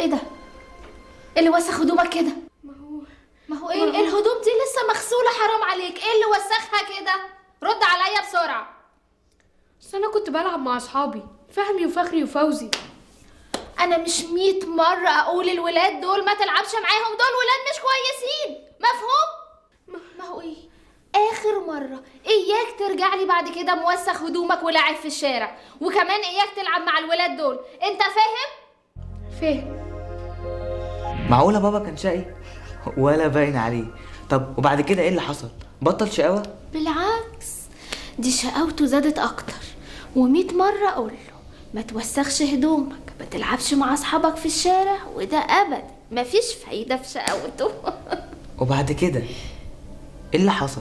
ايه ده اللي وسخ هدومك كده ما هو ما هو ايه الهدوم دي لسه مغسوله حرام عليك ايه اللي وسخها كده رد عليا بسرعه بس انا كنت بلعب مع اصحابي فهمي وفخري وفوزي انا مش مية مرة اقول الولاد دول ما تلعبش معاهم دول ولاد مش كويسين مفهوم ما هو ايه اخر مرة اياك ترجع لي بعد كده موسخ هدومك ولاعب في الشارع وكمان اياك تلعب مع الولاد دول انت فاهم فاهم معقولة بابا كان شقي ولا باين عليه طب وبعد كده ايه اللي حصل بطل شقاوة بالعكس دي شقاوته زادت اكتر ومية مرة اقول له ما توسخش هدومك ما تلعبش مع اصحابك في الشارع وده ابدا مفيش فايدة في شقاوته وبعد كده ايه اللي حصل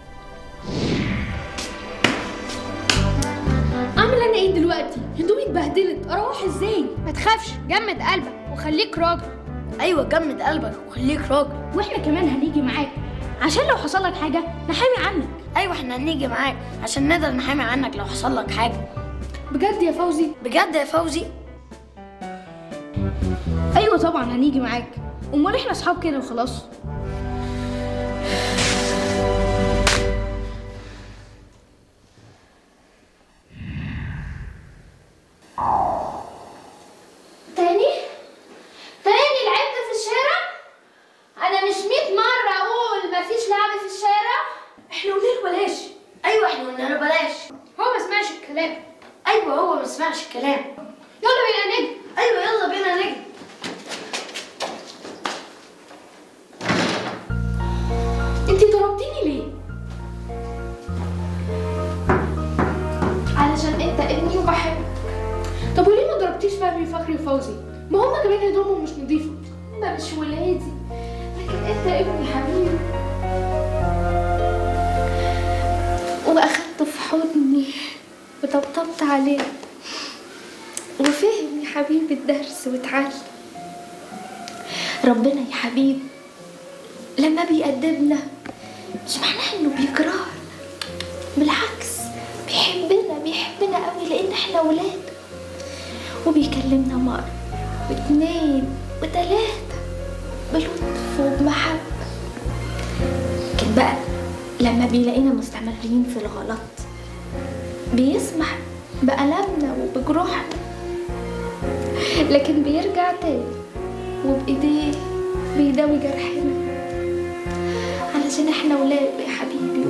اعمل انا ايه دلوقتي هدومي اتبهدلت اروح ازاي ما تخافش جمد قلبك وخليك راجل ايوه جمد قلبك وخليك راجل واحنا كمان هنيجي معاك عشان لو حصل لك حاجه نحامي عنك ايوه احنا هنيجي معاك عشان نقدر نحامي عنك لو حصل لك حاجه بجد يا فوزي بجد يا فوزي ايوه طبعا هنيجي معاك امال احنا اصحاب كده وخلاص تاني تاني لعبت في الشارع انا مش مية مرة اقول مفيش لعب في الشارع احنا قلنا له بلاش ايوه احنا قلنا له بلاش هو ما سمعش الكلام ايوه هو ما سمعش الكلام يلا بينا نجري ايوه يلا بينا نجري انت ضربتيني ليه علشان انت ابني وبحبك طب وليه ما ضربتيش فهمي وفخري وفوزي ما هما كمان هدومهم مش نظيفه هما مش ولادي لكن انت ابني حبيبي واخدته في حضني وطبطبت عليه وفهم يا حبيبي الدرس واتعلم ربنا يا حبيبي لما بيأدبنا مش معناه انه بيكرهنا بالعكس بيحبنا بيحبنا قوي لان احنا ولاد وبيكلمنا مرة واتنين وتلاتة بلطف وبمحبة لكن بقى لما بيلاقينا مستمرين في الغلط بيسمح بألمنا وبجروحنا لكن بيرجع تاني وبإيديه بيداوي جرحنا علشان احنا ولاد يا حبيبي